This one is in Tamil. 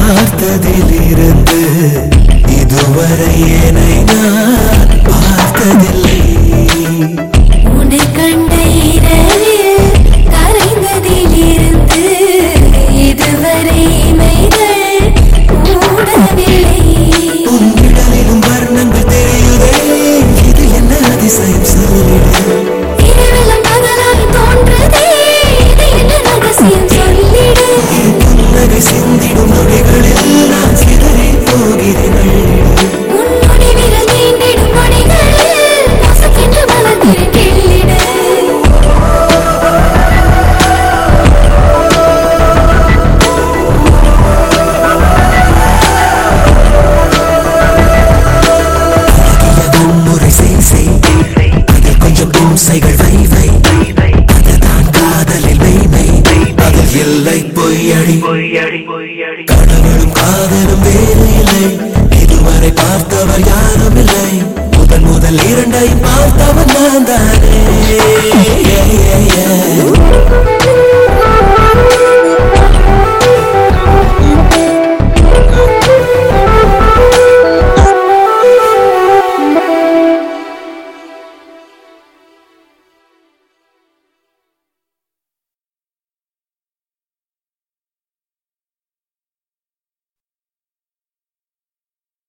பார்த்ததிலிருந்து இதுவரை என்னை நான் பார்த்ததில்லை உன்னை கண்ட இரவில் கரைந்ததிலிருந்து இதுவரை இமைகள் மூடவில்லை உன் விடலிலும் வர்ணங்கள் தெரியுதே இது என்ன அதிசயம் சொல்லிடு இரவெல்லாம் பகலாய் தோன்றதே இது என்ன ரகசியம் சொல்லிடு புன்னகை சிந்திடும் நொடிகளில் நான் சிதறி போகிறேன் அள்ளிடு. உன்னுடைய விரல் நீண்டிடும் நொடிகள் மசக்கென்று மலர்கிறேன் கிள்ளிடு அழகியதும் முறை செய் செய் அதில் கொஞ்சம் பூசைகள் வை வை அதுதான் காதலில் மெய்மை அதில் இல்லை பொய்யடி கடவுளும் காதலும் வேறு இல்லை இதுவரை பார்த்தவர் யாரும் இல்லை முதல் முதல் இரண்டை பார்த்தவன் நான் தானே Yeah, yeah, yeah.